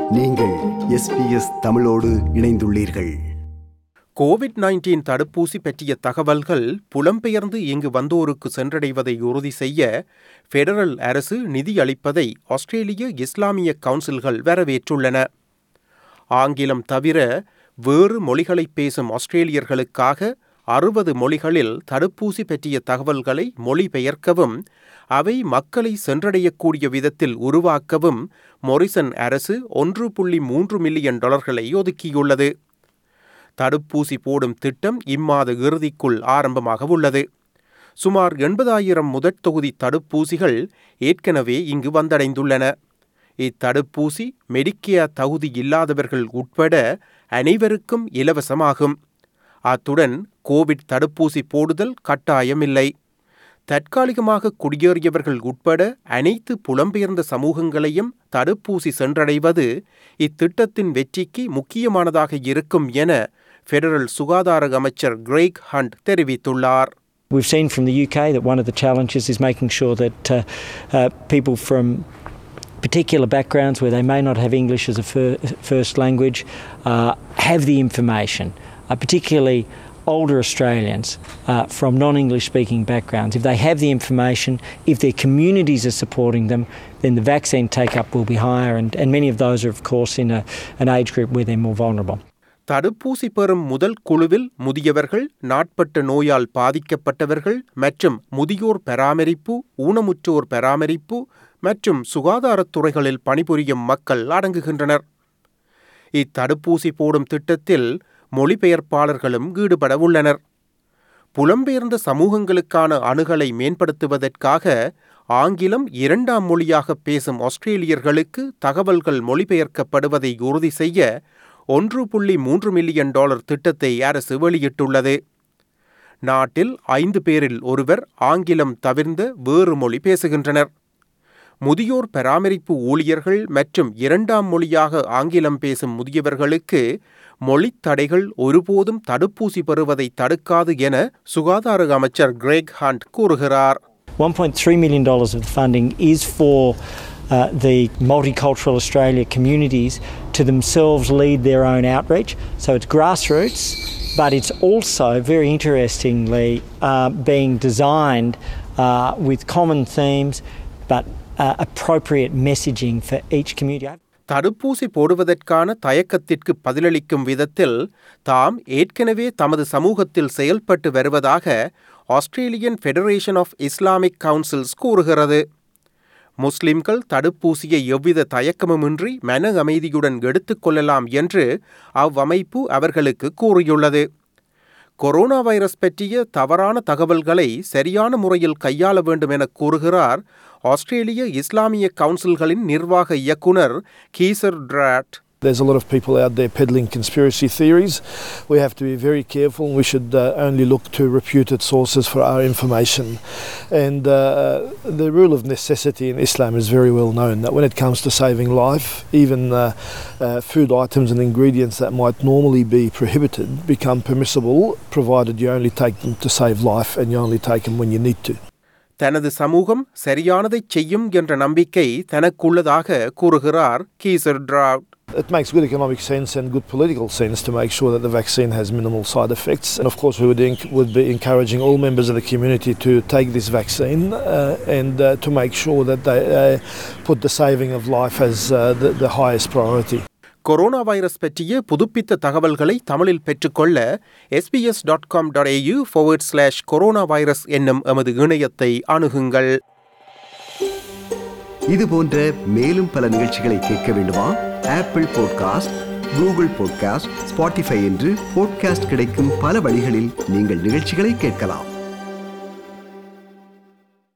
நீங்கள் எஸ்பிஎஸ் தமிழோடு இணைந்துள்ளீர்கள் கோவிட் 19 தடுப்பூசி பற்றிய தகவல்கள் புலம்பெயர்ந்து இங்கு வந்தோருக்கு சென்றடைவதை உறுதி செய்ய ஃபெடரல் அரசு நிதி அளிப்பதை ஆஸ்திரேலிய இஸ்லாமிய கவுன்சில்கள் வரவேற்றுள்ளன ஆங்கிலம் தவிர வேறு மொழிகளை பேசும் ஆஸ்திரேலியர்களுக்காக அறுபது மொழிகளில் தடுப்பூசி பற்றிய தகவல்களை மொழிபெயர்க்கவும் அவை மக்களை சென்றடையக்கூடிய விதத்தில் உருவாக்கவும் மொரிசன் அரசு ஒன்று புள்ளி மூன்று மில்லியன் டாலர்களை ஒதுக்கியுள்ளது தடுப்பூசி போடும் திட்டம் இம்மாத இறுதிக்குள் ஆரம்பமாக உள்ளது சுமார் எண்பதாயிரம் முதற் தொகுதி தடுப்பூசிகள் ஏற்கனவே இங்கு வந்தடைந்துள்ளன இத்தடுப்பூசி மெடிக்கேர் தகுதி இல்லாதவர்கள் உட்பட அனைவருக்கும் இலவசமாகும் அத்துடன் கோவிட் தடுப்பூசி போடுதல் கட்டாயமில்லை தற்காலிகமாக குடியேறியவர்கள் உட்பட அனைத்து புலம்பெயர்ந்த சமூகங்களையும் தடுப்பூசி சென்றடைவது இத்திட்டத்தின் வெற்றிக்கு முக்கியமானதாக இருக்கும் என ஃபெடரல் சுகாதார அமைச்சர் கிரேக் ஹண்ட் தெரிவித்துள்ளார் We've seen from the UK that one of the challenges is making sure that uh, uh, people from particular backgrounds where they may not have English as a fir- first language uh, have the information, uh, particularly older Australians uh, from non English speaking backgrounds. If they have the information, if their communities are supporting them, then the vaccine take up will be higher, and, and many of those are, of course, in a, an age group where they're more vulnerable. தடுப்பூசி பெறும் முதல் குழுவில் முதியவர்கள் நாட்பட்ட நோயால் பாதிக்கப்பட்டவர்கள் மற்றும் முதியோர் பராமரிப்பு ஊனமுற்றோர் பராமரிப்பு மற்றும் சுகாதாரத் துறைகளில் பணிபுரியும் மக்கள் அடங்குகின்றனர் இத்தடுப்பூசி போடும் திட்டத்தில் மொழிபெயர்ப்பாளர்களும் ஈடுபட உள்ளனர் புலம்பெயர்ந்த சமூகங்களுக்கான அணுகலை மேம்படுத்துவதற்காக ஆங்கிலம் இரண்டாம் மொழியாக பேசும் ஆஸ்திரேலியர்களுக்கு தகவல்கள் மொழிபெயர்க்கப்படுவதை உறுதி செய்ய ஒன்று புள்ளி மூன்று மில்லியன் டாலர் திட்டத்தை அரசு வெளியிட்டுள்ளது நாட்டில் ஐந்து பேரில் ஒருவர் ஆங்கிலம் தவிர்ந்த வேறு மொழி பேசுகின்றனர் முதியோர் பராமரிப்பு ஊழியர்கள் மற்றும் இரண்டாம் மொழியாக ஆங்கிலம் பேசும் முதியவர்களுக்கு மொழித் தடைகள் ஒருபோதும் தடுப்பூசி பெறுவதை தடுக்காது என சுகாதார அமைச்சர் கிரேக் ஹண்ட் கூறுகிறார் $1.3 million of the funding is for uh, the multicultural Australia communities to themselves lead their own outreach. So it's grassroots, but it's also very interestingly uh, being designed uh, with common themes but uh, appropriate messaging for each community. தடுப்பூசி போடுவதற்கான தயக்கத்திற்கு பதிலளிக்கும் விதத்தில் தாம் ஏற்கனவே தமது சமூகத்தில் செயல்பட்டு வருவதாக Australian Federation of Islamic Councils கூறுகிறது முஸ்லிம்கள் தடுப்பூசியை எவ்வித தயக்கமுமின்றி மன அமைதியுடன் எடுத்துக்கொள்ளலாம் என்று அவ்வமைப்பு அவர்களுக்கு கூறியுள்ளது கொரோனா வைரஸ் பற்றிய தவறான தகவல்களை சரியான முறையில் கையாள வேண்டும் என கூறுகிறார் ஆஸ்திரேலிய இஸ்லாமிய கவுன்சில்களின் நிர்வாக இயக்குனர் Keysar Trad There's a lot of people out there peddling conspiracy theories. We have to be very careful. We should uh, only look to reputed sources for our information. And uh, the rule of necessity in Islam is very well known that when it comes to saving life, even uh, uh, food items and ingredients that might normally be prohibited become permissible provided you only take them to save life and you only take them when you need to. தனது சமூகம் சரியானதைச் செய்யும் என்ற நம்பிக்கை தனக்குள்ளதாக கூறுகிறார் Keysar Trad It makes good economic sense and good political sense to make sure that the vaccine has minimal side effects. And of course, we would, enc- would be encouraging all members of the community to take this vaccine uh, and uh, to make sure that they uh, put the saving of life as uh, the, the highest priority. Corona virus பற்றிய புதுப்பித்த தகவல்களை தமிழில் பெற்றுக்கொள்ள SBS dot com dot AU forward slash corona virus என்னும் எமது இணையத்தை அணுகுங்கள் இது போன்ற மேலும் பல நிகழ்ச்சிகளை கேட்க வேண்டுமா Apple podcast Google podcast Spotify என்று பாட்காஸ்ட் கிடைக்கும் பல வழிகளில் நீங்கள் நிகழ்ச்சிகளை கேட்கலாம்